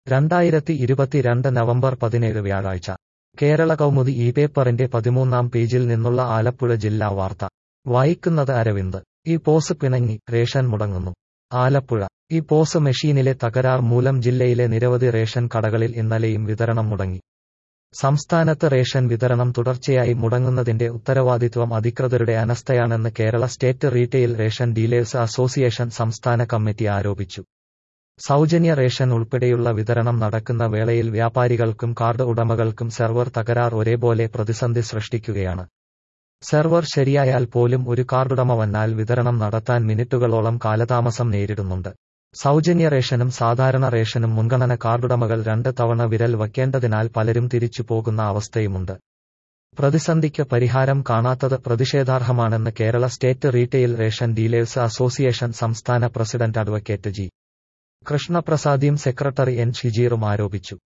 രണ്ടായിരത്തി ഇരുപത്തിരണ്ട് നവംബർ പതിനേഴ് വ്യാഴാഴ്ച കേരള കൗമുദി ഈ പേപ്പറിന്റെ പതിമൂന്നാം പേജിൽ നിന്നുള്ള ആലപ്പുഴ ജില്ലാ വാർത്ത വായിക്കുന്നത് അരവിന്ദ് ഈ പോസ് പിണങ്ങി റേഷൻ മുടങ്ങുന്നു ആലപ്പുഴ ഈ പോസ് മെഷീനിലെ തകരാർ മൂലം ജില്ലയിലെ നിരവധി റേഷൻ കടകളിൽ ഇന്നലെയും വിതരണം മുടങ്ങി സംസ്ഥാനത്ത് റേഷൻ വിതരണം തുടർച്ചയായി മുടങ്ങുന്നതിന്റെ ഉത്തരവാദിത്വം അധികൃതരുടെ അനസ്ഥയാണെന്ന് Kerala state retail ration dealers association സംസ്ഥാന കമ്മിറ്റി ആരോപിച്ചു സൗജന്യ റേഷൻ ഉൾപ്പെടെയുള്ള വിതരണം നടക്കുന്ന വേളയിൽ വ്യാപാരികൾക്കും കാർഡ് ഉടമകൾക്കും സെർവർ തകരാർ ഒരേപോലെ പ്രതിസന്ധി സൃഷ്ടിക്കുകയാണ് സെർവർ ശരിയായാൽ പോലും ഒരു കാർഡുടമ വന്നാൽ വിതരണം നടത്താൻ മിനിറ്റുകളോളം കാലതാമസം നേരിടുന്നുണ്ട് സൗജന്യ റേഷനും സാധാരണ റേഷനും മുൻഗണന കാർഡുടമകൾ രണ്ട് തവണ വിരൽ വയ്ക്കേണ്ടതിനാൽ പലരും തിരിച്ചു പോകുന്ന അവസ്ഥയുമുണ്ട് പ്രതിസന്ധിക്ക് പരിഹാരം കാണാത്തത് പ്രതിഷേധാർഹമാണെന്ന് Kerala state retail ration dealers association സംസ്ഥാന പ്രസിഡന്റ് അഡ്വക്കേറ്റ് ജി കൃഷ്ണപ്രസാദിയും സെക്രട്ടറി എൻ ഷിജീറും ആരോപിച്ചു